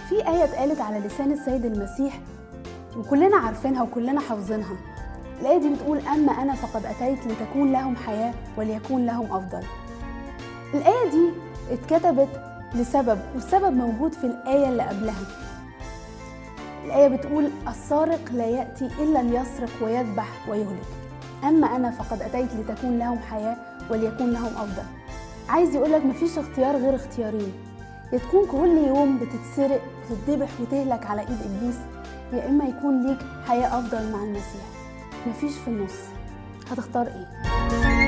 في آية اتقالت على لسان السيد المسيح وكلنا عارفينها وكلنا حافظينها الآية دي بتقول أما أنا فقد أتيت لتكون لهم حياة وليكون لهم أفضل الآية دي اتكتبت لسبب والسبب موجود في الآية اللي قبلها الآية بتقول السارق لا يأتي إلا ليسرق ويذبح ويهلك أما أنا فقد أتيت لتكون لهم حياة وليكون لهم أفضل عايز يقولك مفيش اختيار غير اختيارين يا تكون كل يوم بتتسرق وتتذبح وتهلك على ايد ابليس يا اما يكون ليك حياه افضل مع المسيح مفيش في النص هتختار ايه